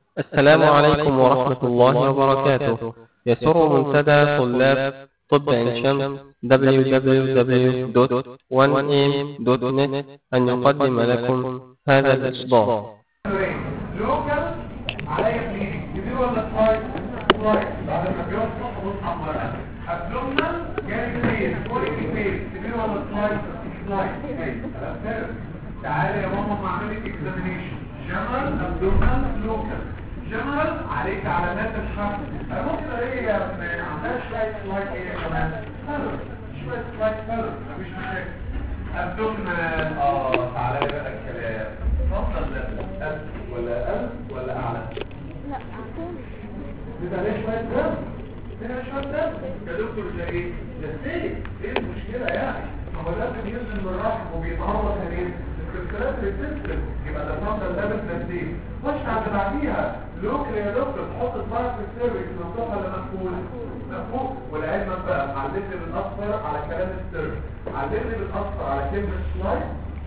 السلام عليكم ورحمة الله وبركاته يسر منتدى طلاب طب عين شمس www.1am.net أن يقدم لكم هذا الإصدار لوكال عليا بليدنج كبير ولا سلايد سلايد بعد ما بيقعد صح بص على المرأة ابدومنال جانب فين فوق فين كبير ولا سلايد سلايد فين تعالى يا ماما ما اعملك اكزامينيشن جنرال ابدومنال لوكال جنرال عليك علامات الحرب ممكن ايه عندها شويه سلايد ايه كمان شويه سلايد فلر مفيش مشاكل ابدومنال اه تعالى لي بقى الكلام افضل ألف ولا ألف ولا أعلى لا عشان بيبقى ليه شوية دم هنا شوية دم يا دكتور ده ايه؟ ده سيف ايه المشكلة يعني؟ ما هو لازم ينزل من الرحم وبيتعرض هنين الكريستالات اللي بتنزل يبقى ده فضل ده بالتنزيل خش على اللي بعديها لوكل يا دكتور تحط صباعك في السيرفكس مفتوح ولا مقفول؟ مقفول ولعلمك بقى علمني بالاصفر على كلام السيرفكس علمني بالاصفر على كلمة سلايد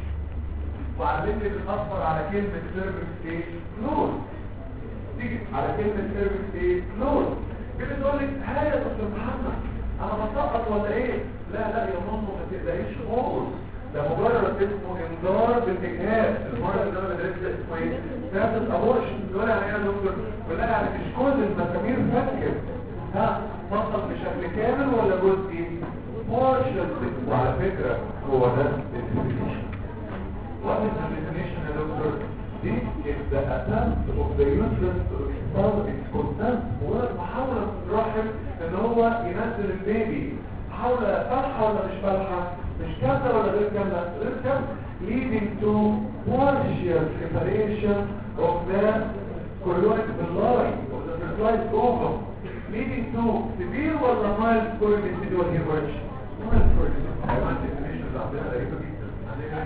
وعلمني بالاصفر على كلمة سيرفكس ايه؟ كلوز تيجي على كلمة سيرفكس ايه؟ كلوز كده تقول لك ها يا دكتور محمد انا بسقط ولا ايه؟ لا لا يا ماما ما تقلقيش خالص ده مجرد اسمه انذار بالاجهاد المرة اللي انا بدرسها اسمه ايه؟ ثابت ابورشن تقول يعني ايه يا دكتور؟ تقول يعني مش كل المسامير فكت ها فصل بشكل كامل ولا جزئي؟ بورشن وعلى فكرة هو ده الديفينيشن What is the definition, doctor? This is the attempt of the uterus to expel its content. هو محاولة من الرحم ان هو ينزل البيبي. محاولة فالحة ولا مش فالحة؟ مش كاملة ولا غير كاملة؟ غير كاملة. leading to partial separation of the choroid villi of the fertilized ovum. leading to severe ولا mild choroid residual hemorrhage. mild choroid residual. حيوان definition اللي عندنا غريبة جدا. عندنا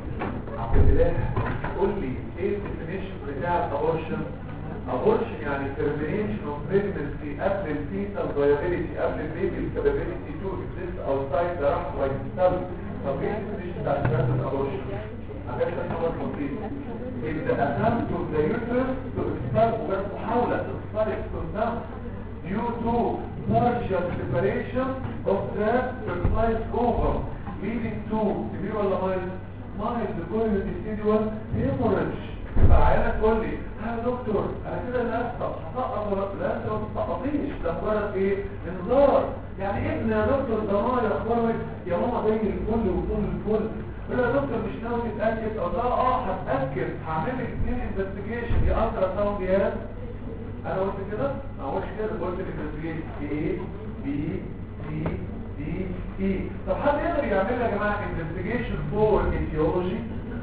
عبد الاله قول لي ايه الديفينيشن بتاع الابورشن ابورشن يعني termination of pregnancy قبل الفيتال viability قبل البيبي capability to exist outside the rahim ويستل طب ايه الديفينيشن بتاع الابورشن عشان نحاول نطيب is the attempt of the uterus to expel وبس محاولة expel its content due to partial separation of the fertilized ovum leading to severe ولا mild مايل بكل الديسيدوال هيموريدج فالعيانة تقول لي ها يا دكتور انا كده اللي اسقط هسقط ولا لا انت ما تسقطيش ده مجرد ايه انذار يعني ابن يا دكتور ده ما يا اخبارك يا ماما زي الفل وطول الفل يقول يا دكتور مش ناوي تتاكد او ده اه هتاكد هعمل لك اثنين انفستيجيشن يا الترا ساوند يا انا قلت كده ما هوش كده قلت الانفستيجيشن ايه بي سي دي اي طب حد يقدر يعمل يا جماعه انفستيجيشن فور ايتيولوجي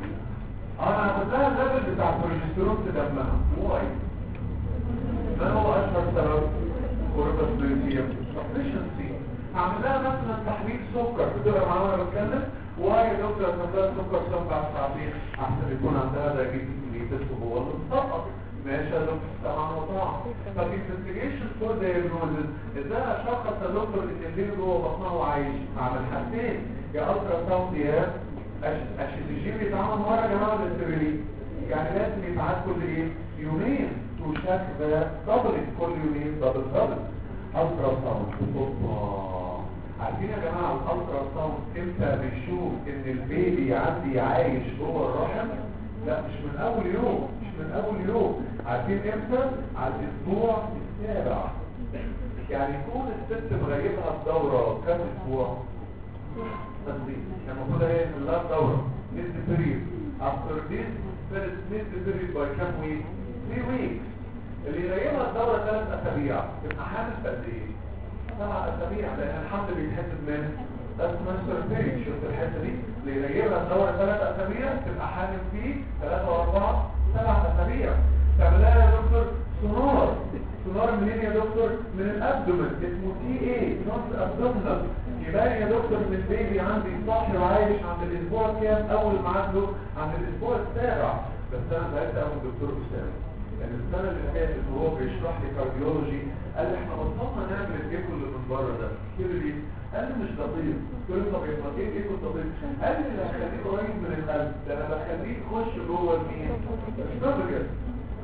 انا هاخد لها الليفل بتاع البروجستيرون في دمها واي ما هو اشهر سبب كوربس بلوتيوم سفشنسي هعمل لها مثلا تحليل سكر بتقرا معايا وانا بتكلم واي يا دكتور هاخد لها سكر سبع بعد ساعتين احسن يكون عندها دايابيتس ميليتس وهو اللي سقط ماشي يا دكتور طبعا وطبعا طب انفستيجيشن فور دايجنوزز ازاي اشخص يا دكتور ان البيبي جوه بطنه عايش اعمل حاجتين يا الترا ساوند يا اشيتيجي بيتعمل مره يا جماعه الاستريلي يعني لازم يتعاد كل ايه يومين توشاك ده دبل كل يومين دبل دبل الترا ساوند اوبا عارفين يا جماعه الالترا ساوند امتى بيشوف ان البيبي عندي عايش جوه الرحم لا مش من اول يوم مش من اول يوم عارفين امتى على الاسبوع السابع يعني يكون الست مغيبها الدورة كم اسبوع تنظيم يعني المفروض هي في الله دورة ميد بريد after this first mid period by كم week 3 weeks اللي يغيبها الدورة ثلاث اسابيع تبقى حامل في قد ايه سبع اسابيع لان الحمل بيتحسب من بس مانستر بيريد شفت الحته دي اللي يغيبها الدورة ثلاث اسابيع تبقى حامل فيه ثلاثة واربعة سبع اسابيع تعملها يا دكتور سونار سونار منين يا دكتور من الابدومن اسمه تي اي نوت ابدومنال يبان يا دكتور ان البيبي عندي صاحي وعايش عند الاسبوع كام اول ما عنده عند الاسبوع السابع بس انا سالت اول دكتور اسامه لان السنه اللي فاتت وهو بيشرح لي كارديولوجي قال لي احنا بطلنا نعمل الايكو اللي من بره ده قلت له ليه؟ قال لي مش دقيق قلت له طب يبقى ايه الايكو الدقيق؟ قال لي اللي هخليه قريب من القلب ده انا بخليه يخش جوه المين؟ الاسوفجس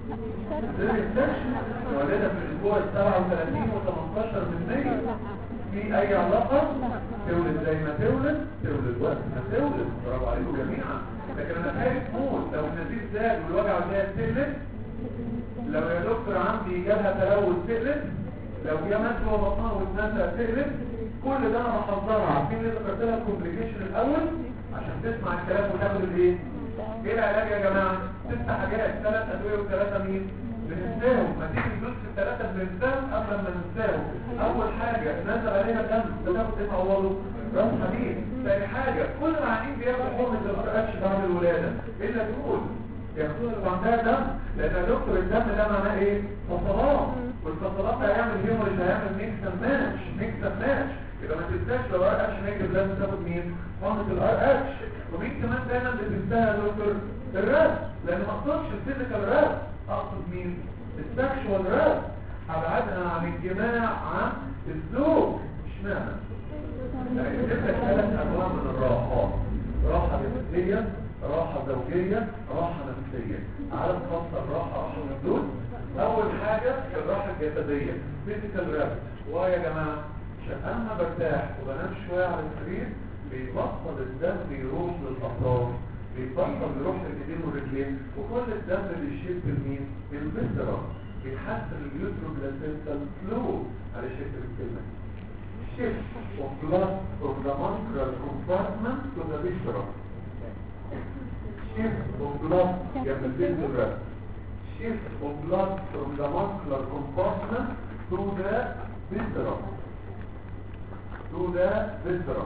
ولدها في الاسبوع ال 37 و18 من مايو في اي علاقه تولد زي ما تولد تولد وقت ما تولد برافو عليكم جميعا لكن انا خايف موت لو النزيف زاد والوجع زاد تقلب لو يا دكتور عندي جالها تلوث تقلب لو جه مات جوه بطنها واتنسى تقلب كل ده انا بحذرها عارفين ليه ذكرت لها الكومبليكيشن الاول عشان تسمع الكلام وتاخد الايه ايه العلاج يا جماعه ست حاجات ثلاث ادويه وثلاثه مين بننساهم ما تيجي ندوس في الثلاثه بننساهم قبل ما ننساهم اول حاجه نزل علينا دم بتاخد ايه تعوضه راس حديد ثاني حاجه كل العيانين بياخدوا حقنه الار اتش بعد الولاده الا دول ياخدوها اللي عندها دم لان يا دكتور الدم ده معناه ايه فصلات والفصلات هيعمل هيموريج هيعمل ميكس اند ماتش ميكس اند ماتش يبقى ما تنساش لو ار اتش نيجاتيف لازم تاخد مين حقنه الار اتش ومين كمان دايما بتنساها يا دكتور الراس لان ما اقصدش الفيزيكال راس اقصد مين السكشوال راس ابعدها عن الجماع عن الزوج اشمعنى يعني تبقى ثلاث انواع من الراحات راحه جسديه راحه زوجيه راحه نفسيه عارف خاصه الراحه راحه من دول اول حاجه الراحه الجسديه فيزيكال راس وايه يا جماعه عشان اما برتاح وبنام شويه على السرير بيبطل الدم يروح للاطراف بيبطل يروح للايدين والرجلين وكل الدم بيشيل في المين الفيسرا بيحسن اليوتروبلاسنتال فلو على شكل الكلمه shift of blood from the muscular compartment to the viscera shift of blood يعمل viscera shift of blood from the muscular compartment to the viscera to the viscera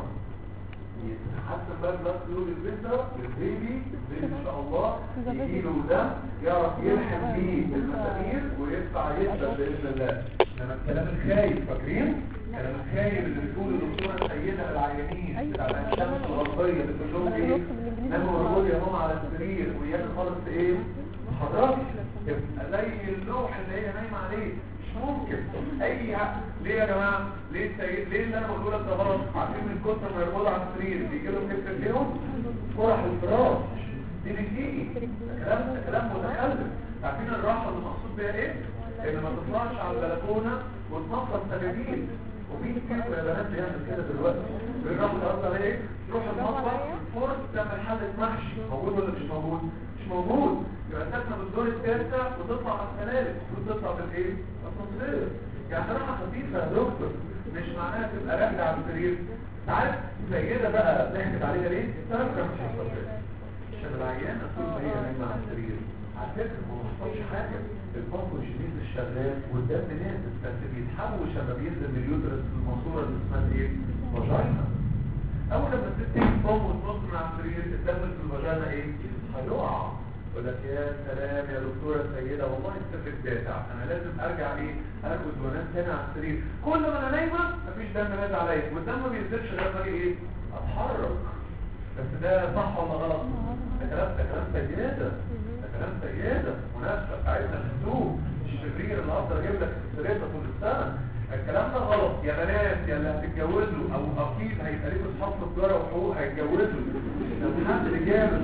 حتى بقى بلاد فلو للفيسرا للبيبي البيبي ان شاء الله يجي له دم يعرف يلحم بيه المسامير ويدفع يشرب باذن الله انما الكلام الخايب فاكرين الكلام الخايب اللي بتقول الدكتوره السيده العيانين بتاع الشمس الغربيه بتقول لهم ايه ناموا الرجل يا ماما على السرير وياك خالص ايه حضرتك يبقى زي اللوح اللي هي نايمه عليه مش ممكن اي ع- ليه يا جماعه ليه السيد ليه اللي انا بقول لك ده غلط عارفين من كتر ما يرقدوا على السرير بيجي لهم كتر ليهم فرح الفراش دي بتيجي ده كلام ده كلام متخلف عارفين الراحه اللي المقصود بيها ايه ان ما تطلعش على البلكونه وتنظف سجاجيد ومين فيكم يا بنات بيعمل كده دلوقتي بيروح تقصد عليه ايه تروح المطبخ فرص تعمل حله محشي موجود ولا مش موجود مش موجود يبقى ساكنه بالدور التاسع وتطلع على السلالم وتطلع بالايه التصوير يعني راحه خفيفه يا دكتور مش معناها تبقى راكده على السرير عارف سيده بقى ضحكت عليها ليه تعرف مش هتصير عشان العيانه طول ما هي نايمه على السرير على فكره ما حصلش حاجه البطن الشديد الشغال والدم نازل بس بيتحوش لما بينزل من اليوترس في الماسوره اللي اسمها ايه؟ فاجينا اول لما الست تيجي تقوم وتنط من على السرير الدم في الفاجينا ايه؟ هيقع يقول لك يا سلام يا دكتوره سيده والله السر الدافع انا لازم ارجع ايه؟ ارقد وانام تاني على السرير كل ما انا نايمه مفيش دم نازل عليا والدم ما بينزلش غير ما أجي ايه؟ اتحرك بس ده صح ولا غلط؟ ده كلام ده كلام سياده ده كلام سياده مناسبه بتاعتنا الاسلوب مش الشرير اللي اقدر اجيب لك السريره طول السنه الكلام ده غلط يا بنات يا اللي هتتجوزوا او اكيد هيبقى لكم اصحاب في تجاره وحقوق هيتجوزوا لو حد جاب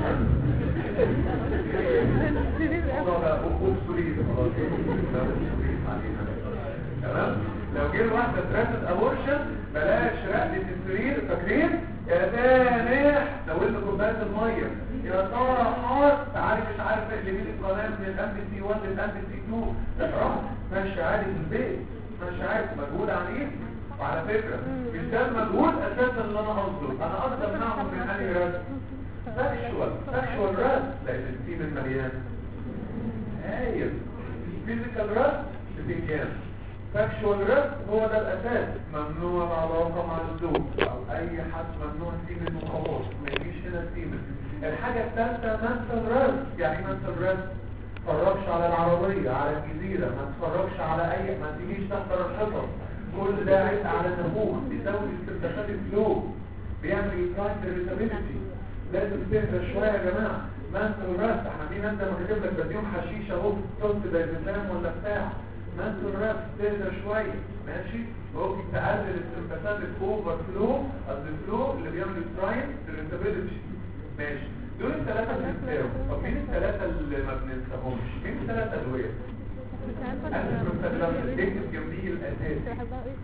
الموضوع ده حقوق سوري خلاص ده سوري علينا تمام لو جه واحده تراسل ابورشن بلاش رقده السرير فاكرين يا سامح زود له كوبايه الميه يا طاحات عارف مش عارف اللي بين القناه من الام بي سي 1 للام بي سي 2 تمام ماشي عادي في البيت ماشي عادي مجهود عنيف وعلى فكره مش ده المجهود اساسا اللي انا قصده انا قصدي امنعهم من انهي رسم سكشوال سكشوال رسم لان التيم المليان هايل فيزيكال رسم بتنجان فاكشوال ريست هو ده الاساس ممنوع العلاقه مع الزوج او اي حد ممنوع سيمن وخلاص ما يجيش هنا سيمن الحاجه الثالثه منسل ريست يعني منسل ريست ما تتفرجش على العربيه على الجزيره ما تتفرجش على اي ما تجيش تحضر الحصص كل ده عيب على النفوخ بيزود استنتاجات الفلو بيعمل يكايند الريتابيلتي لازم تهدى شويه يا جماعه منسل ريست احنا مين انت ما كاتب لك بديهم حشيشه اهو صوت ده بتنام ولا بتاع منسل الرأس تهدى شوية ماشي ممكن تقلل السمباثاتيك اوفر فلو قصد الفلو اللي بيعمل ستراين الريتابيلتي ماشي دول الثلاثه اللي بننساهم طب مين الثلاثه اللي ما بننساهمش مين الثلاثه ادويه البروستاجلاندين اكتب جنبيه الاساسي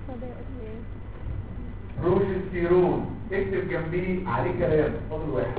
بروجستيرون اكتب جنبيه عليه كلام فاضل واحد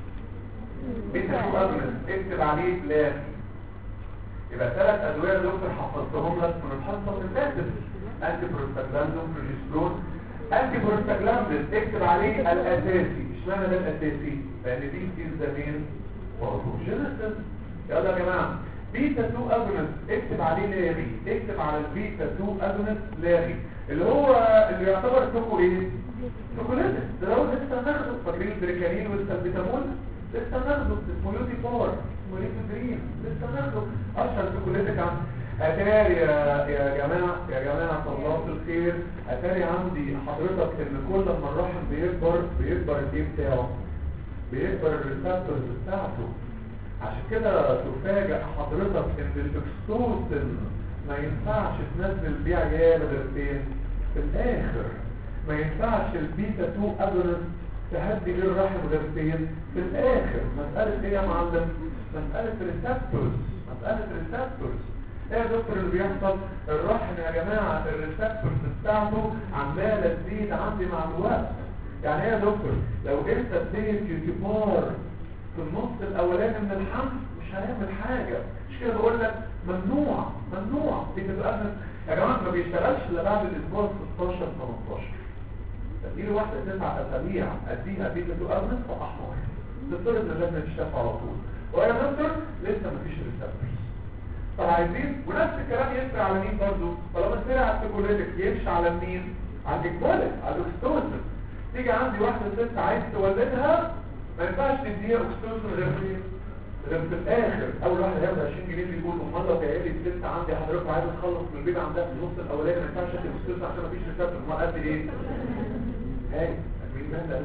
بيتا تو اجنس اكتب عليه بلان يبقى ثلاث ادويه يا دكتور حفظتهم لك من الحصه اللي فاتت انتي بروستاجلاندين بروجسترون انتي بروستاجلاندين اكتب عليه الاساسي اشمعنى ده الاساسي لان دي كتير زمان وأوتوجينيسيس يلا يا جماعه بيتا 2 اجونست اكتب عليه لاغي اكتب على البيتا 2 اجونست لاغي اللي هو اللي يعتبر توكو ايه توكوليتس ده لو لسه ناخده فاكرين البريكانين والسلبيتامول لسه ناخده اسمه يوتي باور اسمه ليتو دريم لسه ناخده اشهر توكوليتك عن اتاري يا يا جماعه يا جماعه الله الخير اتاري عندي حضرتك ان كل ما الرحم بيكبر بيكبر الايه بتاعه بيكبر الريسبتورز بتاعته عشان كده تفاجئ حضرتك ان الاكستوسن ما ينفعش تنزل بيه عيال غير فين في الاخر ما ينفعش البيتا 2 اجونست تهدي بيه الرحم غير فين في الاخر مسألة ايه يا معلم مسألة ريسبتورز مسألة ريسبتورز ايه يا دكتور اللي بيحصل الرحم يا جماعة الريسبتورز بتاعته عمالة تزيد عندي مع الوقت يعني ايه يا دكتور لو انت اديت يوتيبار في النص الاولاني من الحمل مش هيعمل حاجة مش كده بقول لك ممنوع ممنوع دي تبقى يا جماعة ما بيشتغلش الا بعد الاسبوع 16 18 تديله واحدة تسع اسابيع اديها بيتا تو ارنس فاحمر تفترض ان لازم تشتغل على طول ويا دكتور لسه مفيش ريسبتورز طب عايزين ونفس الكلام يسرع على مين برضه طالما سرع على السيكوليتك يمشي على مين على الاكبولك على الاكستوسن تيجي عندي واحدة ست عايز تولدها ما ينفعش تديها اكستوسن غير فين غير في الاخر اول واحد هياخد 20 جنيه بيقول امال لو جايه لي الست عندي حضرتك عايز تخلص من البيت عندها في النص الاولاني ما ينفعش ادي اكستوسن عشان ما فيش ريسبتور امال قد ايه هاي مين ده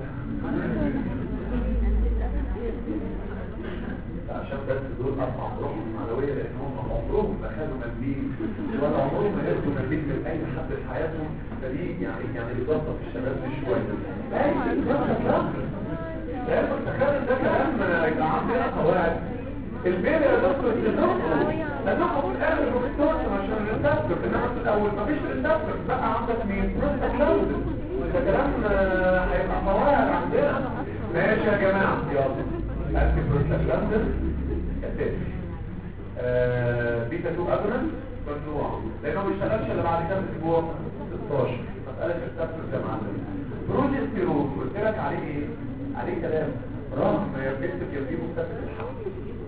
عشان بس دول اربع روحهم معنويه لان هم عمرهم ما خدوا منديل ولا عمرهم ما ياخدوا منديل من اي حد في حياتهم فدي يعني يعني اضافه في الشباب دي شويه اي ده كلام لان تخيل ده كلام يبقى عندنا قواعد البيبي يا دكتور تنقصه تنقصه في الاخر بروستوشن عشان الريسبتور انما في الاول مفيش ريسبتور بقى عندك مين بروستاجلاندين ده كلام هيبقى قواعد عندنا ماشي يا جماعه يلا أنتي بروستاجلاندين أساسي بيتا 2 أجرن ممنوع لأنه ما بيشتغلش إلا بعد كام أسبوع 16 مسألة الريسبتور ده معلم بروجستيرون قلت لك عليه إيه؟ عليه كلام رغم يا بنت يبقى مثبت الحمل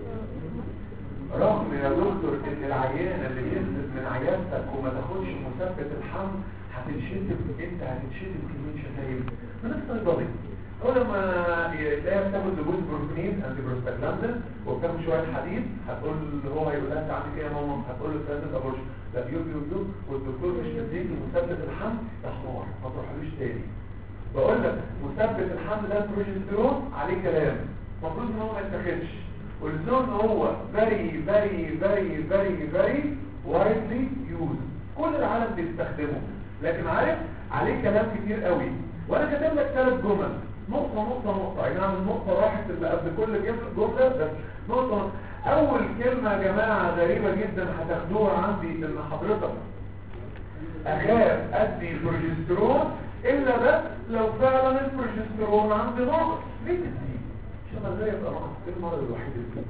رغم يا دكتور ان العيانة اللي ينزل من عيادتك وما تاخدش مثبت الحمل هتنشتم انت هتنشتم كمية شتايم من الصيدلي كل ما تلاقيها بتاخد لجوز بروتين انتي بروستاجلاندين وبتاخد شويه حديد هتقول له هو هيقول لها انت عندك ايه يا ماما هتقول له ثلاثه ابورش لا يوب يوب يوب والدكتور مش مديك مثبت الحمل ده حمار ما تروحلوش تاني بقول لك مثبت الحمل ده بروجستيرون عليه كلام المفروض ان هو ما يتاخدش والزون هو very very very very very widely used كل العالم بيستخدمه لكن عارف عليه كلام كتير قوي وانا كاتب لك ثلاث جمل نقطة نقطة نقطة اي نعم النقطة راحت اللي قبل كل جملة بس نقطة اول كلمة يا جماعة غريبة جدا هتاخدوها عندي ان حضرتك اخاف ادي بروجسترون الا بس لو فعلا البروجسترون عندي نقص ليه تدي عشان ازاي يبقى نقص ايه المرض الوحيد اللي فيه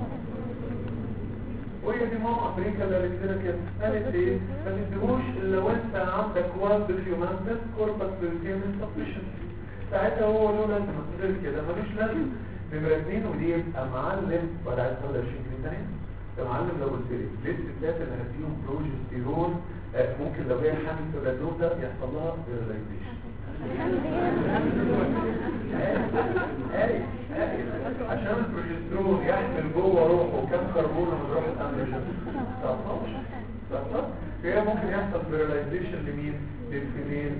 وهي دي ماما امريكا اللي قالت لنا كده قالت ايه ما تديهوش الا وانت عندك واد هيومانتس كوربس للكيمن سفشنسي ساعتها هو له لازمه غير كده ملوش لازمه نمرة اتنين ودي يبقى معلم ولا عايز اقول 20 جنيه تاني يا معلم لو قلت لي ليه الستات اللي هديهم بروجستيرون آه ممكن لو هي حامل في الجنوب ده يحصل لها ريلايزيشن اي اي عشان البروجسترون يحمل جوه روحه كم كربون من روح الاندروجين 19 19 فهي ممكن يحصل فيرلايزيشن لمين للفيميل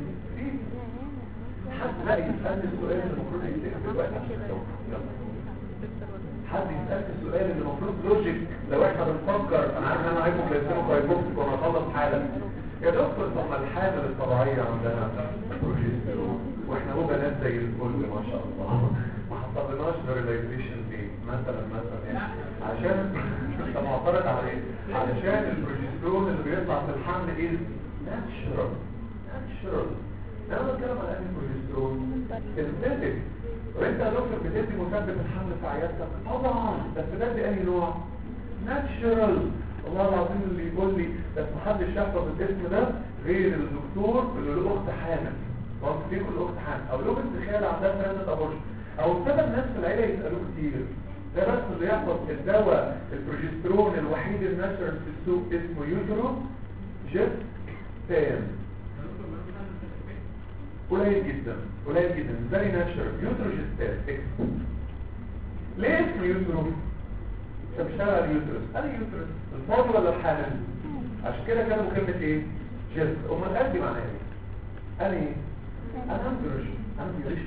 حد بقى يسألني السؤال اللي المفروض يتسأل دلوقتي عشان الجواب. يلا. حد يسألني السؤال اللي المفروض لوجيك لو احنا بنفكر انا عارف ان انا هايبو جلايسيميك هايبوكسيك وانا اخلص حالا يا دكتور طب ما الحامل الطبيعيه عندها بروجستيرون واحنا هو بنات زي الفل ما شاء الله ما حصلناش فيريلايزيشن دي مثلا مثلا يعني عشان انت معترض على ايه علشان البروجسترون اللي بيطلع في الحمل ايه ناتشرال ناتشرال انا بتكلم على انهي بروجسترون سينثيتك وانت يا دكتور بتدي مثبت الحمل في عيادتك طبعا بس ده دي انهي نوع ناتشرال والله العظيم اللي يقول لي بس محدش يحفظ الاسم ده غير الدكتور اللي له اخت حامل وانت فيكم الاخت حامل او له بنت خال عندها ثلاثه ابورشن او السبب ناس في العيله يسالوه كتير ده بس اللي يحفظ الدواء البروجسترون الوحيد الناتشرال في السوق اسمه يوترو جيت تان قليل جدا قليل جدا فيري ناتشرال يوترو جيت تان ليه اسمه يوترو انت بتشتغل على اليوترس انا يوترس الفاضي ولا الحامل عشان كده كانوا كلمه ايه جيت امال قلبي معناها ايه انا ايه انا اندرج اندرج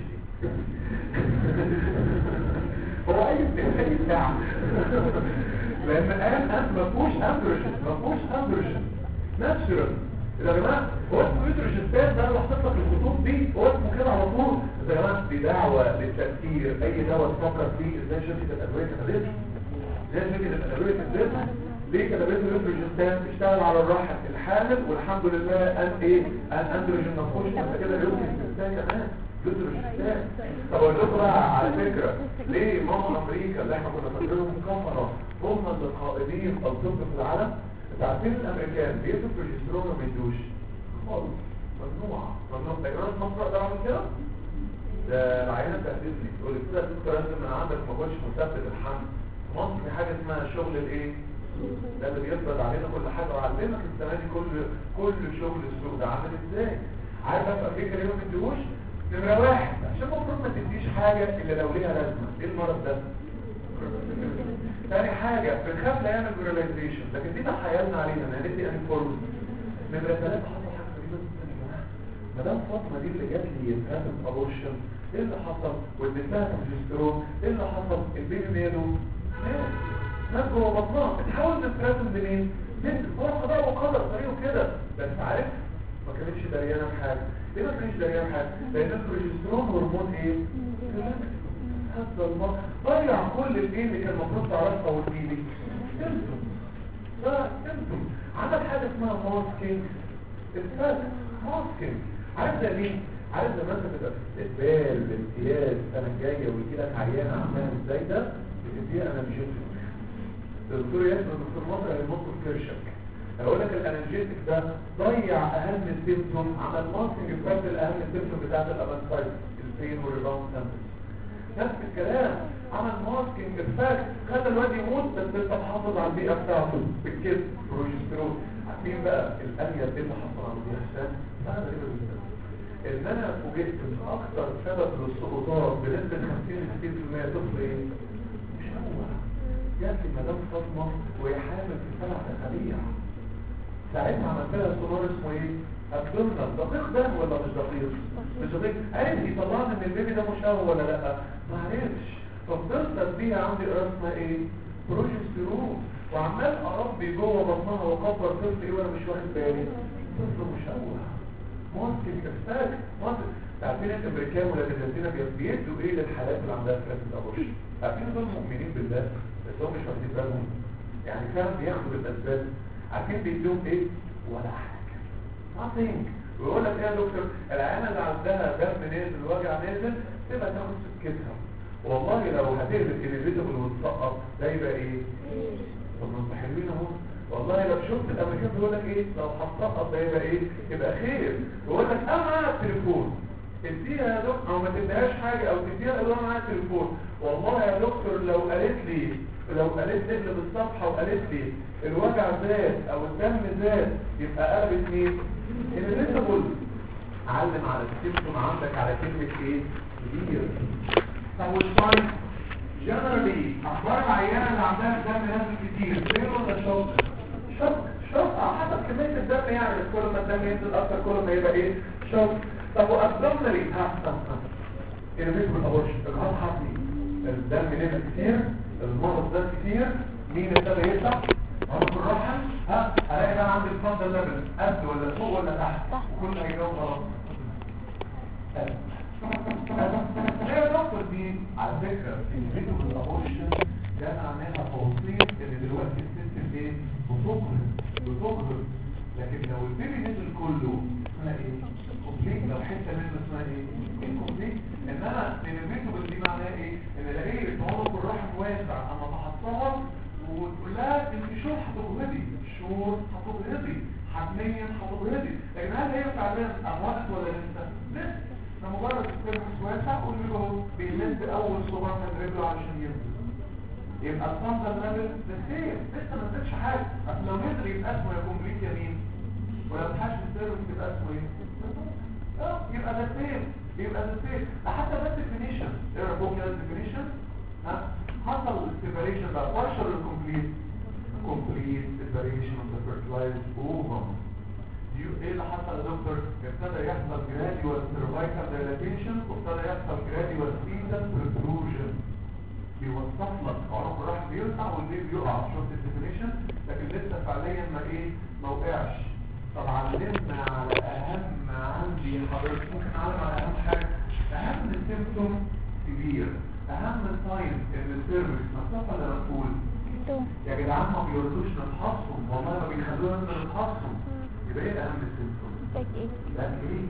هو اي اي ساعه لان الان انت ما فيهوش اندروجين ما فيهوش اندروجين ناتشرال يا جماعه هو اسمه يوتروجين ده اللي حاطط لك الخطوط دي هو اسمه كده على طول يا جماعه دي دعوه للتفكير اي دواء تفكر فيه ازاي شركه الادويه كتبت ازاي شركه الادويه كتبت ليه كتبت اليوتروجين بيشتغل على الرحم الحامل والحمد لله ان ايه ان اندروجين ما فيهوش انت كده يوتروجين كمان يوتروجين طب اقول لكم بقى على فكره ليه ماما امريكا اللي احنا كنا فاكرينهم كفره هم اللي قائدين الطب في العالم انت عارفين الامريكان بيدوا بروجسترون وما بيدوش خالص ممنوع ممنوع تقريبا مصر ده عامل كده ده العينه بتهدد لي تقول لي كده دكتور انت من عندك ما كنتش مثبت الحمل في مصر في حاجه اسمها شغل الايه ده اللي بيفرض علينا كل حاجه وعلمك السنه دي كل كل شغل السوق ده عامل ازاي عارف بقى في امريكا ليه ما بيدوش نمرة واحد عشان المفروض ما تديش حاجة إلا لو ليها لازمة إيه المرض ده؟ ثاني حاجة بنخاف لا يعمل جوراليزيشن لكن دي تحيلنا علينا أنا ندي أن فورم نمرة ثلاثة حصل حاجة غريبة جدا يا جماعة مدام فاطمة دي اللي جات لي انتهت أبورشن إيه اللي حصل؟ واديتها بروجسترون إيه اللي حصل؟ البيبي ماله؟ مات مات جوه بطنها بتحاول تترسم لمين؟ بنت هو قضاء وقدر طريقه كده بس عارف ما كانتش دريانه بحاجه ليه ما كانتش دريانه بحاجه لان البروجسترون هرمون ايه هذا الله ضيع كل الايه اللي كان المفروض تعرفها وتجيلي سيمتوم لا سيمتوم عمل حاجه اسمها ماسكينج الفرق ماسكينج عارف ده مين عارف لما انت تبقى في استقبال بامتياز السنه الجايه ويجي لك عيانه عمال ازاي ده بتديها انا مش الدكتور ياسر الدكتور مصر هيمصر كيرشك هقول لك الانرجيتك ده ضيع اهم سيمتوم عمل ماسكينج افكت الاهم سيمتوم بتاعت الابانسايت البين والريباوند سامبلز نفس الكلام عمل ماسكينج افكت خلى الواد يموت بس انت محافظ على البيئه بتاعته بالكذب بروجسترون عارفين بقى الانيا اللي حصل على البيئه حسام انا غريبه جدا ان انا فوجئت ان اكثر سبب للسقوطات بنسبه 50 60% طفل ايه؟ مش هو جات لي مدام فاطمه وهي حامل في سبع اسابيع ساعتها عملت لها سونار اسمه ايه ابدومنال دقيق ده ولا مش دقيق مش دقيق عرف يطلعنا ان البيبي ده مشوه ولا لا ما عرفش فبتصل بيها عندي اسمها ايه بروجسترون وعمال اربي جوه بطنها واكبر طفل ايه وانا مش واخد بالي طفل مشوه ممكن افساد ممكن عارفين الامريكان ولا الارجنتين بيدوا ايه للحالات اللي عندها فلاس الابوش عارفين دول مؤمنين بالله بس هم مش واخدين بالهم يعني فعلا بياخدوا بالاسباب عارفين بيدوم ايه ولا حاجه nothing ويقول لك ايه يا دكتور العيانه اللي عندها دم نازل وجع نازل تبقى تاخد سكتها والله لو هتقلب الانيفيتابل وتسقط ده يبقى ايه طب ما انتوا حلوين اهو والله لو شفت الامريكان بيقول لك ايه لو هتسقط ده يبقى ايه يبقى خير يقول لك انا معايا التليفون اديها يا دكتور او ما تديهاش حاجه او تديها اقول انا معايا التليفون والله يا دكتور لو قالت لي لو قالت لي بالصفحه وقالت لي الوجع زاد او الدم زاد يبقى قلبت مين اللي انت قلت علم على السيمتوم عندك على كلمه ايه كبير طب والساين جنرالي اخبار العيانه اللي عندها الدم نازل كتير فين ولا شوك شوك شوك على حسب كميه الدم يعني بس كل ما الدم ينزل اكتر كل ما يبقى ايه شوك طب وابدومنالي ها ها ها الريتم الابورشن الغاز حقي الدم نزل كتير المرض ده كتير مين ابتدى يطلع انا في الرحم ها الاقي بقى عندي الفضل ليفل قد ولا فوق ولا تحت وكل هيجاوب غلط ايه يا دكتور دي على فكره الفيديو الابورشن ده معناها توصيل ان دلوقتي الست ايه بتخرج بتخرج لكن لو البيبي نزل كله اسمها ايه كومبليت لو حته منه اسمها ايه انكومبليت انما ان الفيديو دي معناها ايه ان الاقي التهرب الرحم واسع اما تحطها وتقول لها انت شور هتبردي شور هتبردي حتميا هتبردي لكن هل هي فعلا وقت ولا لسه لسه ده مجرد السيرفس واسع قول له بيمد اول صباع من رجله علشان ينزل يبقى الفندل ليفل ده سيف لسه ما نزلش حاجه اصل لو نزل يبقى اسمه يا كومبليت يمين ولو اتحش السيرفس يبقى اسمه ايه اه يبقى ده سيف يبقى ده سيف حتى ده ديفينيشن ايه رأيكم كده الديفينيشن ها حصل separation بقى partial or complete complete separation of the fertilized ovum ايه اللي حصل يا دكتور ابتدى يحصل gradual cervical dilatation وابتدى يحصل gradual fetal protrusion بيوصف لك عنق الرحم بيوسع والبيبي بيقع شفت الديفينيشن لكن لسه فعليا ما ايه ما وقعش طب علمنا على اهم عندي حضرتك ممكن اعلم على اهم حاجه اهم سيمبتوم كبير اهم ساين ان السيرفيس مفتوح ولا مقفول يا جدعان ما بيردوش نفحصهم والله ما بيخلونا نفحصهم يبقى ايه اهم السيمبتوم باك ايه باك ايه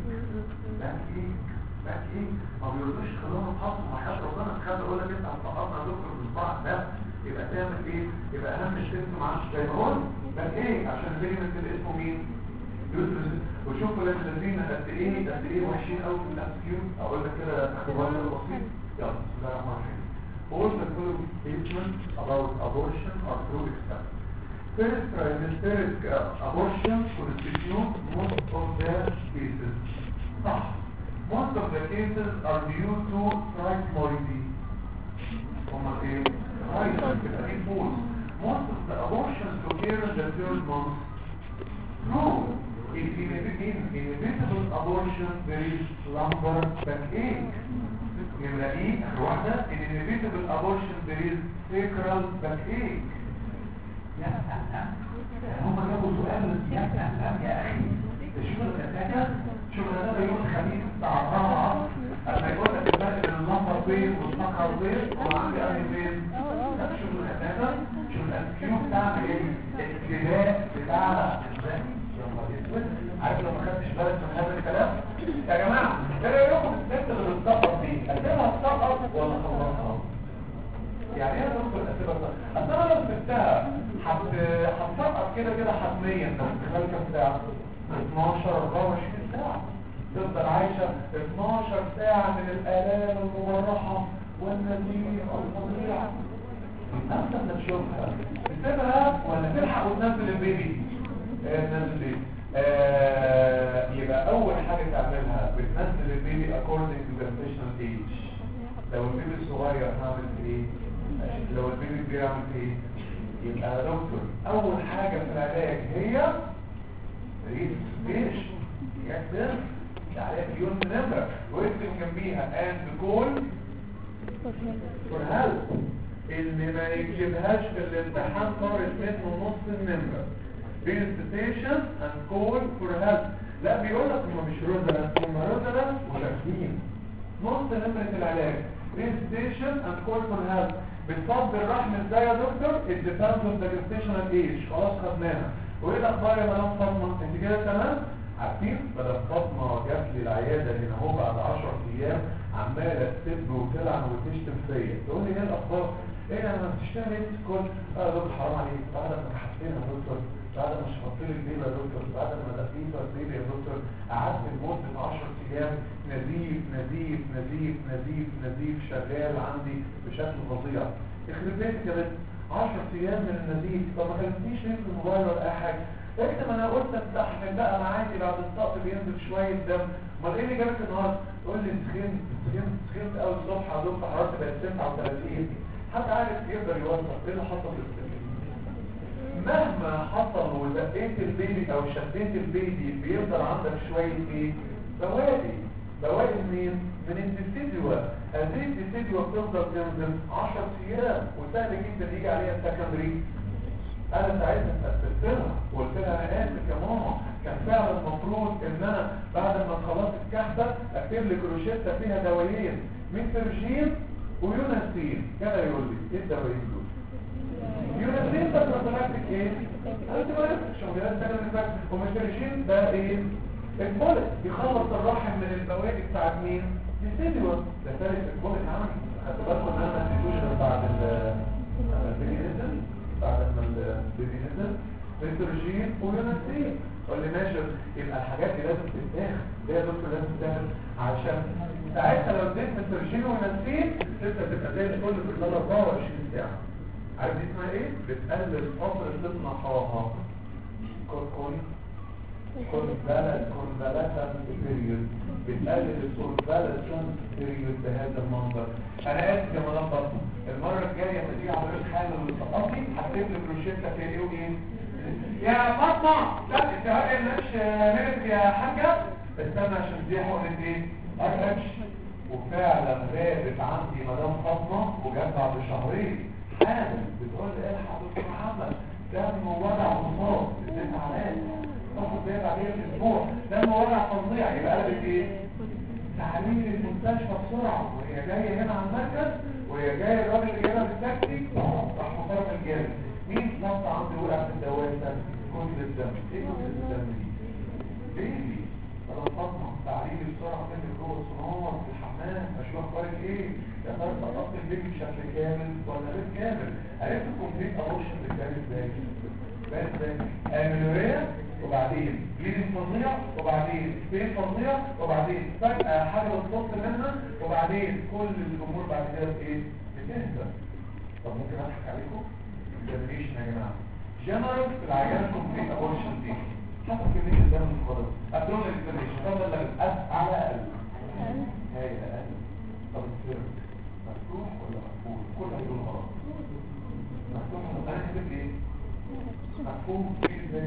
باك ايه ما بيردوش يخلونا نفحصهم وحياة ربنا تخلي اقول لك انت هتسقطنا دكتور بالصباع ده يبقى تعمل ايه يبقى اهم السيمبتوم عشان زي ما قلت باك ايه عشان فيجمنت اللي اسمه مين يدرس وشوفوا لك الذين قد ايه قد ايه وحشين قوي في الاسكيو اقول لك كده اختبار بسيط يلا بسم الله الرحمن الرحيم all the following statements about abortion are true except first trimesteric uh, abortion constitute most of the cases صح most of the cases are due to trichomority هما ايه؟ trichomority يبقى دي false most of the abortions occur in the third month no in inevitable abortion there is lumbar backache نمرة ايه واحدة in inevitable abortion there is sacral backache يا سلام هم جابوا سؤال يا سلام يا اخي شوف الكتابة شوف الكتابة يوم الخميس الساعة 4 اما يقول لك الفرق بين اللمبر بين والسكر بين وعندي انهي بين شوف الكتابة شوف الاسكيو بتاعنا ايه الابتداء بتاعنا ازاي عارف لو ما خدتش بالك من هذا الكلام يا جماعه ايه رايكم الست اللي بتسقط دي اسيبها تسقط ولا خلصها يعني ايه دكتور اسيبها تسقط اصل انا لو سبتها هتسقط كده كده حتميا خلال كام ساعه 12 24 ساعه تفضل عايشه 12 ساعه من الالام المبرحه والنزيف الفظيع انت ما تشوفها تسيبها ولا تلحق وتنزل البيبي نزل ايه آه يبقى اول حاجة تعملها بتنزل البيبي according to the gestational age لو البيبي الصغير هعمل ايه لو البيبي كبير هعمل ايه يبقى يا دكتور اول حاجة في العلاج هي ريسبيش يكتب عليها مليون نمرة واكتب جنبيها and call for help اللي ما يكتبهاش في الامتحان طارت منه نص النمرة visitation and call for help لا بيقول لك هم مش رزلة هم رزلة ولاكين نص نمرة العلاج visitation and call for help بتصب الرحم ازاي يا دكتور it depends on the gestational age خلاص خدناها وايه الاخبار يا مدام فاطمه انت كده تمام عارفين مدام فاطمه جات لي العياده هنا اهو بعد 10 ايام عماله تسب وتلعن وتشتم فيا تقول لي ايه الاخبار ايه انا بتشتغل ايه كل اه يا دكتور حرام عليك بعد ما حسينا يا دكتور بعد ما شفطت لي البيبي يا دكتور بعد ما دقيت البيبي يا دكتور قعدت لمده 10 ايام نزيف نزيف نزيف نزيف نزيف شغال عندي بشكل فظيع يخرب بيتك يا بنت 10 ايام من النزيف طب ما كلمتنيش ليه في الموبايل ولا اي حاجه قلت ما انا قلت استحمل بقى انا عادي بعد السقط بينزل شويه دم امال ايه اللي جابك النهارده تقول لي سخنت سخنت سخنت قوي الصبح يا دكتور حرارتي بقت 39 حد عارف يقدر يوصف ايه اللي حصل في السن مهما حصل ودقيت البيبي او شديت البيبي بيفضل عندك شوية ايه بوادي بوادي منين من الديسيديوا هذه الديسيديوا بتفضل تنزل 10 ايام وسهل جدا يجي عليها السكندري انا ساعتها اتأسست لها وقلت لها انا اسف يا ماما كان فعلا المفروض ان انا بعد ما خلصت الكحبة اكتب لك روشتة فيها دوايين ميترجين ويونسين كده يقول لي ايه الدوايين دول يونسين ده بروفلاكتيك ايه انتبايوتيك شغلات ده اللي فات وميثرجين ده ايه البوليت بيخلص الرحم من البواقي بتاعت مين السيديوس ده ثالث البوليت عمل خدوا بالكم ان انا نسيتوش بعد البيبينيزم بعد ما البيبينيزم ميثرجين ويونسين واللي ماشي يبقى الحاجات دي لازم تتاخد ليه يا دكتور لازم تتاخد عشان ساعتها لو اديت مترجين ونسين انت تبقى زي الفل في خلال 24 ساعه عارف دي اسمها ايه؟ بتقلل فتره النقاهه كون كون بلد كون بلد بيريود بتقلل الكونفالسنس بيريود بهذا المنظر انا اسف يا مدام فاطمه المره الجايه لما تيجي عمليه حامل وتسقطي هكتب لك روشته في ايه وايه يا فاطمه لا انت هاي مش نمت يا حاجه استنى عشان دي حقنه ايه ارقش وفعلا غابت عندي مدام فاطمه وجت بعد شهرين حامل بتقول لي الحق دكتور محمد دم وجع وصاب اديت عليا تاخد بالك عليه الاسبوع دم وجع فظيع يبقى قلبت ايه تعليم المستشفى بسرعه وهي جايه هنا على المركز وهي جايه الراجل اللي جايبها بالتاكسي راح مطرف الجامد مين نط عندي وقع في الدواسه كتل الدم ايه كتل الدم دي بيبي انا فاطمه تعليم بسرعه تنزل جوه الصناعه في الحمام اشوف اخبارك ايه يا ترى سقطت البيبي بشكل كامل ولا غير كامل عرفت كومبليت ابورشن بتتعمل ازاي بقى ازاي اميلوريا وبعدين بليدنج فظيع وبعدين سبين فظيع وبعدين فجأة حاجة بتنط منها وبعدين كل الأمور بعد كده ايه بتهدى طب ممكن أضحك عليكم؟ examination يا جماعة جنرال في العيان كومبليت ابورشن دي حسب كمية الدم في الخضر أبدون الاكزاميشن طب ده الأس على أقل هاي أقل طب السيرم مفتوح ولا مقفول؟ كل هدول غلط مفتوح أنا كتبت ايه؟ مفهوم في ازاي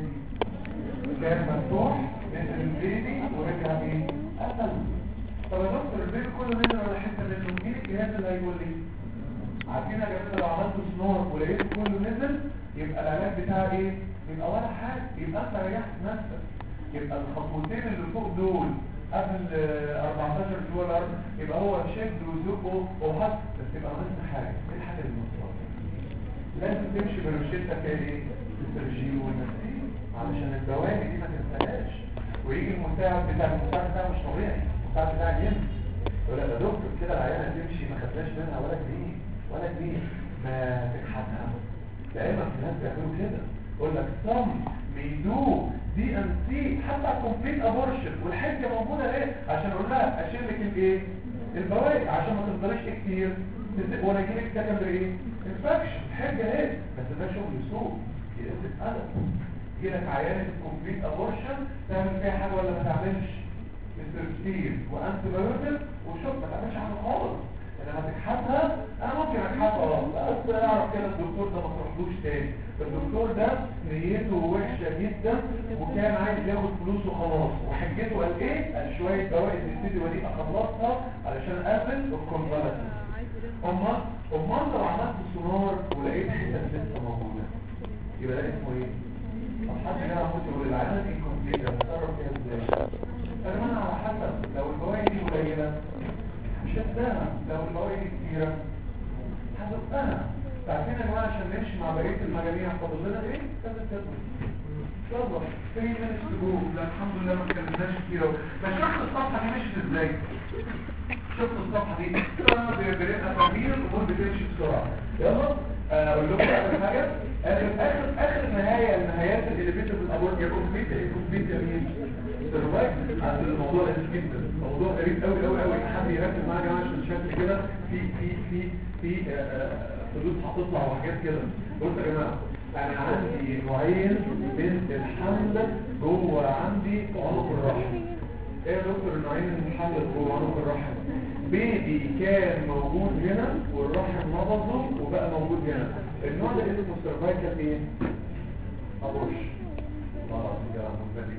كان مفتوح نزل البيبي ورجع ايه قتل طب يا دكتور البيبي كله نزل ولا حته منه مين الجهاز اللي هيقول لي عارفين يا جماعه لو عملت سنور ولقيت كله نزل يبقى العلاج بتاعه ايه يبقى ولا حاجه يبقى انت ريحت نفسك يبقى الخطوتين اللي فوق دول قبل 14 دولار يبقى هو شد وزقه وحط بس يبقى ناقص حاجه ايه الحاجه المصرفه لازم تمشي بروشتك ايه الترجيل والنسيج علشان الدوائر دي ما تنساهاش ويجي المساعد بتاع المساعد بتاعه مش طبيعي المساعد بتاعه ينسى يقول لك يا دكتور كده العيانه تمشي ما خدناش منها ولا جنيه ولا جنيه ما تكحتها دايما في ناس بيعملوا كده يقول لك صم بيدو دي ان سي حتى كومبليت ابورشن والحجه موجوده ايه عشان اقول لها اشيل لك الايه البواقي عشان ما تفضليش كتير ولا يجي لك سكندري ايه انفكشن حجه ايه بس ده شغل سوق يقلب ادب يجي لك عيانه الكومبليت ابورشن تعمل فيها حاجه ولا ما تعملش مسترستيل وانتي بايوتيك وشوف ما تعملش حاجه خالص لما تكحتها انا ممكن اكحتها اه بس اعرف كده الدكتور ده ما تروحلوش تاني الدكتور ده نيته وحشه جدا وكان عايز ياخد فلوس وخلاص وحجته قال ايه قال شويه دواء الستيدي ودي اخلصها علشان اقفل الكونفالسنس امال امال لو عملت سونار ولقيت حته لسه موجوده يبقى ده اسمه ايه طب حد يعرف يقول العينه دي كومبليت هتصرف فيها ازاي انا على حسب لو الفوائد دي قليله شدها لو الفوائد دي كتيره هزقها عارفين يا جماعه عشان نمشي مع بقيه المجاميع فاضل لنا ايه كذا كذا صبر في من السجود لا الحمد لله ما اتكلمناش كتير اهو بس شفت الصفحه دي مشيت ازاي شفت الصفحه دي بريئه فاهمين الامور بتمشي بسرعه يلا اقول لكم اخر حاجه اخر اخر اخر نهايه النهايات اللي بيت في الابورت يا كومبليت يا كومبليت يا مين سيرفايف عند الموضوع ده جدا موضوع غريب قوي قوي قوي حد يركز معايا يا جماعه عشان شكل كده في في في في حدود هتطلع وحاجات كده بصوا يا جماعه انا عندي نوعين من الحمل جوه عندي عنق الرحم ايه يا دكتور النوعين من الحمل جوه عنق الرحم بيبي كان موجود هنا والرحم نبضه وبقى موجود هنا النوع ده اسمه سيرفايكال ايه ابوش خلاص يا مبادئ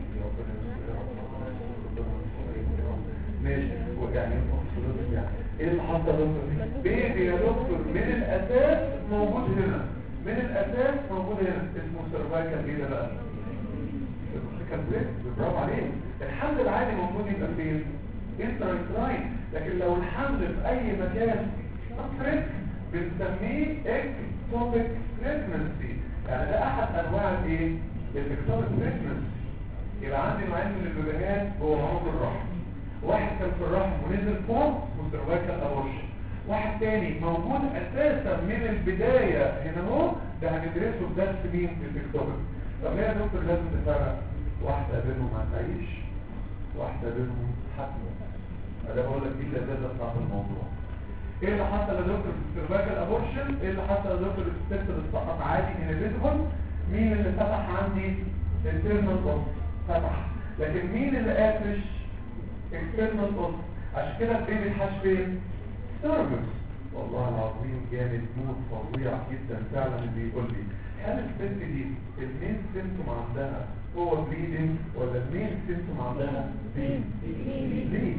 ماشي وجعني يعني ايه اللي حصل دكتور بيبي يا دكتور من الاساس موجود هنا من الاساس موجود هنا اسمه سيرفايكال ايه ده بقى سيرفايكال برافو عليك الحمل العادي موجود يبقى فين انترايتراين لكن لو الحمل في اي مكان فريك بنسميه اكتوبيك بريجنسي يعني ده احد انواع الايه الاكتوبيك بريجنسي يبقى عندي نوعين من البيبيهات جوه عنق الرحم واحد كان في الرحم ونزل فوق وسيرفايكال ابورشن واحد تاني موجود اساسا من البداية هنا اهو ده هندرسه في درس مين في الاكتوبيك طب ليه يا دكتور لازم نفرق واحدة بينهم هتعيش واحدة بينهم حتمة انا بقول لك دي اللذاذة بتاعت الموضوع ايه اللي حصل يا دكتور في السيرفايكال ابورشن ايه اللي حصل يا دكتور في الست اللي سقط عادي انفيزبل مين اللي فتح عندي التيرنال اوف فتح لكن مين اللي قافش اكسترنال اوف عشان كده البيبي حاش فين سيرفكس والله العظيم جامد موت فظيع جدا فعلا اللي يقول لي هل الست دي المين سيمتوم عندها هو بليدنج ولا المين سيمتوم عندها بين ليه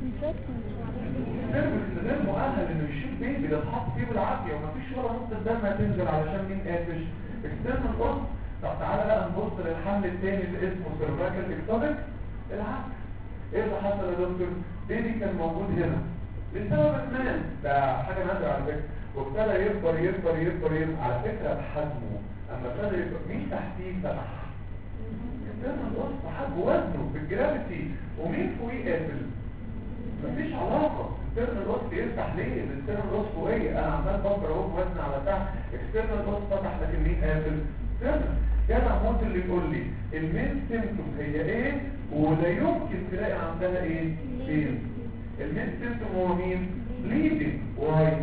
السيرفكس غير مؤهل انه يشيل بيبي ده اتحط فيه بالعافيه ومفيش ولا نقطه دم هتنزل علشان مين قافش اكسترنال اوف طب تعالى بقى نبص للحمل الثاني اللي اسمه سيرفايكال اكتوبيك العكس ايه اللي حصل يا دكتور بيبي كان موجود هنا لسبب ما ده حاجه نادره على فكره وابتدى يكبر يكبر يكبر يكبر على فكره بحجمه اما ابتدى يكبر مين تحتيه فتح الدم الوسط حجم وزنه بالجرافيتي ومين فوقيه قافل مفيش علاقه السيرن الوسط يفتح ليه السيرن الوسط فوقيه انا عمال بكبر اهو وزن على تحت السيرن الوسط فتح لكن مين قافل سيرن كان عمود اللي يقول لي المين سيمتوم هي ايه ولا يمكن تلاقي عندها ايه ايه المين سيمتوم هو مين بليدنج واي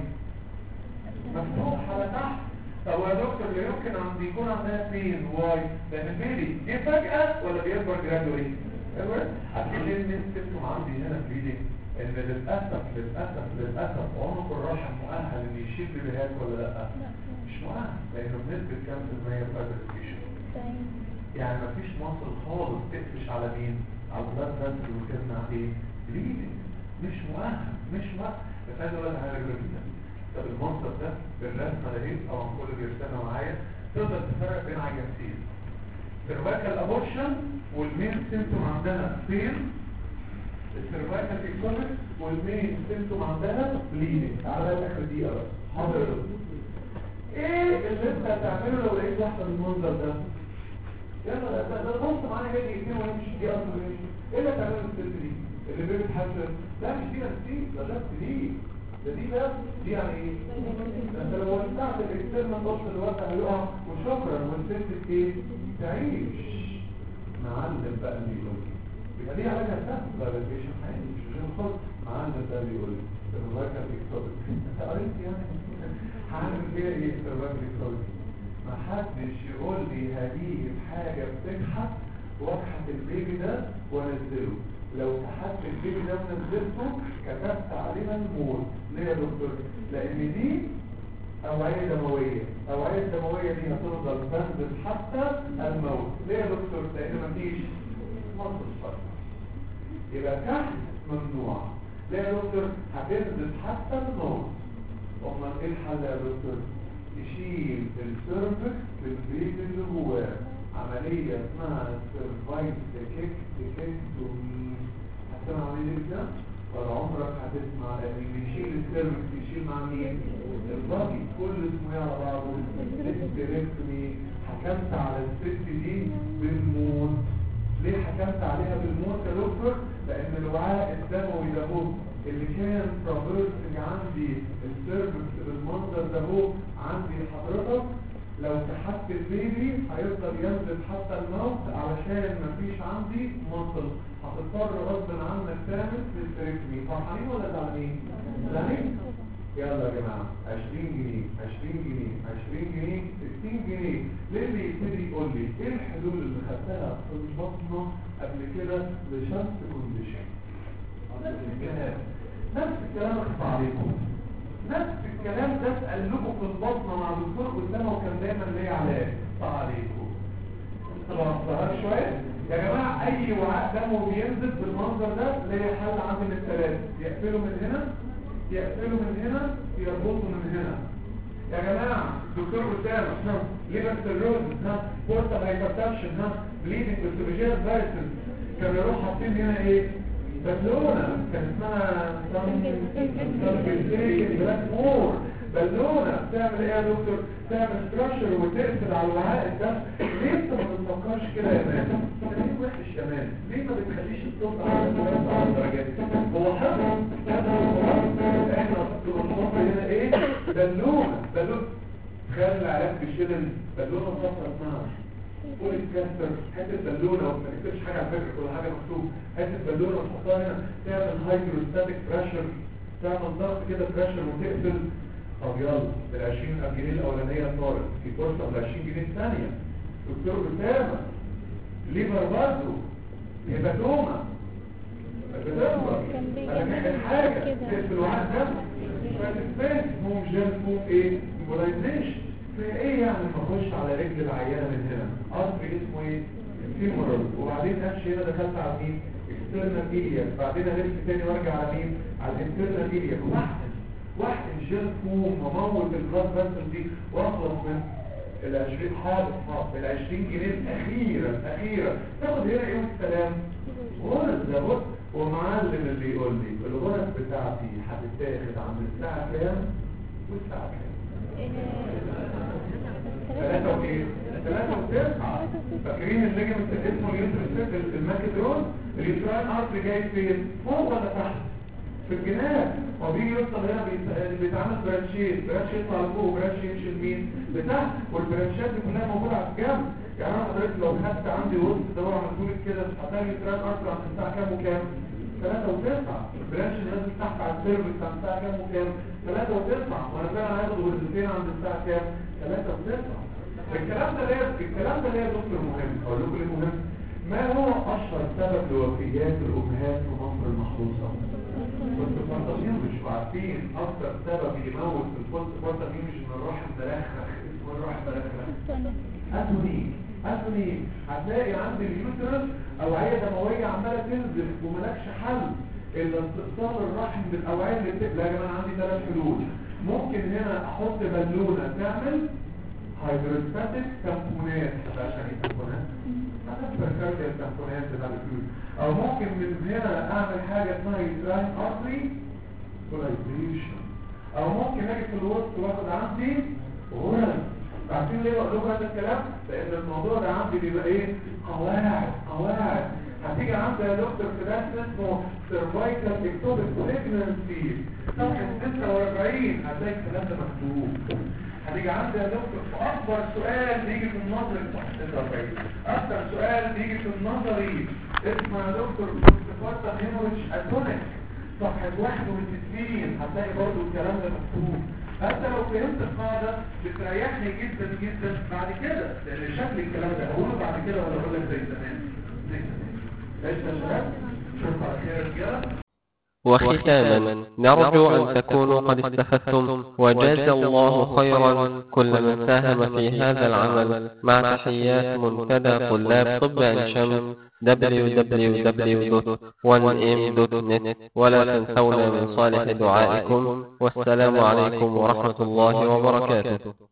مفتوح على تحت طب يا دكتور لا يمكن عند يكون عندها فين واي لان البيبي دي فجأة ولا بيكبر جرادولي عارفين ليه المين سيمتوم عندي هنا بليدنج ان للاسف للاسف للاسف عنق الرحم مؤهل ان يشيل بيبيهات ولا لا مش مؤهل لانه بنسبه كام في المية فابريكيشن يعني مفيش مصر خالص تقفش على مين على البلاد فاسل وتمنع ايه بليدنج مش مؤهل مش مؤهل بس عايز اقول لك حاجه غريبه جدا طب المنظر ده بالرسمه ده ايه او كل اللي بيرسمها معايا تقدر تفرق بين عجزتين سيرفايكال ابورشن والمين سيمتوم عندها فين السيرفايكال اكتوبيك والمين سيمتوم عندها بليدنج تعالى اخر دقيقه بس حاضر ايه اللي انت هتعمله لو لقيت واحده بالمنظر ده يلا ده ده بص معانا جاي دقيقتين ويمشي دي اصلا ويمشي ايه اللي هتعمله الست دي اللي بيه بتحسن لا مش دي نفسي ده ده دي ده دي بس دي يعني ايه ده انت لو وسعت الاكسترنال بص الوقت هيقع وشكرا والست ايه تعيش معلم بقى اللي يقول يبقى دي حاجه سهله فاليديشن عادي مش لازم خالص معلم بقى اللي يقول الراجل بيكتب انت قريت يعني هعمل فيها ايه الراجل بيكتب ما حدش يقول لي هجيب حاجة بتكحت واكحت البيبي ده وانزله لو كحت البيبي ده ونزلته كتبت عليها الموت ليه يا دكتور لان دي اوعية دموية اوعية دموية دي هتفضل تنزل حتى الموت ليه يا دكتور لان مفيش مصر فرق يبقى كحت ممنوع ليه يا دكتور هتنزل حتى الموت امال ايه الحل يا دكتور تشيل السيرفكس بالبيت اللي جواه عملية اسمها سيرفايت كيك كيكتومي هتسمع عملية دي كده ولا عمرك هتسمع لان بيشيل السيرفكس يشيل مع مين الباقي كل اسمه ايه على بعضه هيستريكتومي حكمت على الست دي بالموت ليه حكمت عليها بالموت يا دكتور لان الوعاء الدموي ده هو اللي كان ترافيرسنج عندي السيرفكس بالمنظر ده هو عندي حضرتك لو سحبت البيبي هيفضل ينزل حتى الموت علشان مفيش عندي مصل هتضطر غصب عنك تعمل سيستريكتومي فرحانين ولا زعلانين؟ زعلانين؟ يلا يا جماعه 20 جنيه 20 جنيه 20 جنيه 60 جنيه ليه اللي يبتدي يقول لي ايه الحلول اللي خدتها في البطنه قبل كده لشخص كونديشن نفس الكلام اخف عليكم نفس الكلام ده اتقال لكم في البطنه مع دكتور قدامه وكان دايما ليه علاج اخف عليكم طبعا شويه يا جماعه اي وعاء دمه بينزل بالمنظر ده ليه حل عامل من الثلاثه يقفله من هنا يقفله من هنا يربطه من هنا يا جماعه دكتور اسامه ها ليفر سيروز ها بورتال هايبرتنشن ها بليدنج بسيروجيال فيروسز كانوا يروحوا حاطين هنا ايه بالونة كان اسمها بلاك مور بالونة بتعمل ايه يا دكتور تعمل ستراكشر وتقفل على الوعاء الدم ليه انت ما بتفكرش كده يا مان ليه وحش يا مان ليه ما بتخليش الصوت على على الدرجات هو حلو احنا بنحط هنا ايه بالونة بالونة خلي العلاج بالشلل بالونة صفرة 12 قول الكاستر حته بالونه وما تكتبش حاجه على فكره كل حاجه مكتوب حته بالونه وتحطها هنا تعمل هايدروستاتيك بريشر تعمل ضغط كده بريشر وتقفل طب يلا ال 20 جنيه الاولانيه طارت في فرصه ال 20 جنيه الثانيه دكتور اسامه ليفر برضه هيباتوما بتكبر انا حاجه تقفل وعاء دم فتتفاهم فوم جل فوم ايه مولايزيشن ايه يعني ما اخش على رجل العيانه من هنا قصر اسمه ايه فيمورال وبعدين امشي هنا دخلت على مين اكسترنال ايليا بعدين الف تاني وارجع على مين على الانترنال ايليا واحد واحد جيل فوم وموت البلاد فاسل دي واخلص من ال 20 حاضر حاضر ال 20 جنيه الاخيره الاخيره تاخد هنا ايه والسلام غرز ده بص ومعلم اللي يقول لي الغرز بتاعتي هتتاخد عند الساعه كام والساعه كام ثلاثة وايه؟ ثلاثة وتسعة فاكرين الليجمنت اللي اسمه اليوترس الماكدرون اليوتراين ارتري جاي فين؟ فوق ولا تحت؟ في الجناب هو بيجي يوصل هنا بيت- بيتعمل برانشيت برانش يطلع لفوق وبرانش يمشي لمين؟ لتحت والبرانشات دي كلها موجودة على الجنب يعني انا حضرتك لو خدت عندي وسط دورة عملتولك كده هتلاقي اليوتراين ارتري عند الساعة كام وكام؟ ثلاثة وتسعة البرانش اللي نازل تحت على السيرفيس عند الساعة كام وكام؟ ثلاثة وتسعة وانا فعلا هاخد غرزتين عند الساعة كام؟ ثلاثة وتسعة الكلام ده ليه الكلام ده ليه يا دكتور مهم اقول لكم ليه مهم ما هو اشهر سبب لوفيات الامهات في مصر المحروسه كنت فانتازيين مش عارفين اكتر سبب يموت في الفولت فانتازيين مش من الرحم مرخخ اسمه الرحم مرخخ اتونيك اتونيك هتلاقي عند اليوترس اوعيه دمويه عماله تنزل وملكش حل الا استئصال الرحم بالاوعيه اللي بتبقى يا جماعه عندي ثلاث حلول ممكن هنا احط بالونه تعمل هيدروستاتيك تامبونات عشان التامبونات انا فكرت التامبونات بتاع الفلوس او ممكن من هنا اعمل حاجه اسمها يوتراين ارتري كولايزيشن او ممكن اجي في الوسط واخد عندي غرز عارفين ليه بقول لكم هذا الكلام لان الموضوع ده عندي بيبقى ايه قواعد قواعد هتيجي عندي يا دكتور في درس اسمه سيرفايكال اكتوبيك بريجننسي صفحه 46 هتلاقي الكلام ده مكتوب هتيجي عندي يا دكتور في اكبر سؤال بيجي في النظري صفحه 46 اكتر سؤال بيجي في النظري اسمه يا دكتور بوستفارتا هيموريج اتونيك صفحه 61 هتلاقي برضو الكلام ده مكتوب انت لو فهمت القاعده بتريحني جدا جدا بعد كده لان شكل الكلام ده هقوله بعد كده ولا اقول لك زي زمان زي زمان ايش يا شباب شوف على خير يا رجاله وختاما نرجو أن تكونوا قد استفدتم وجاز الله خيرا كل من ساهم في هذا العمل مع تحيات منتدى طلاب طب عين شمس www.1m.net ولا تنسونا من صالح دعائكم والسلام عليكم ورحمة الله وبركاته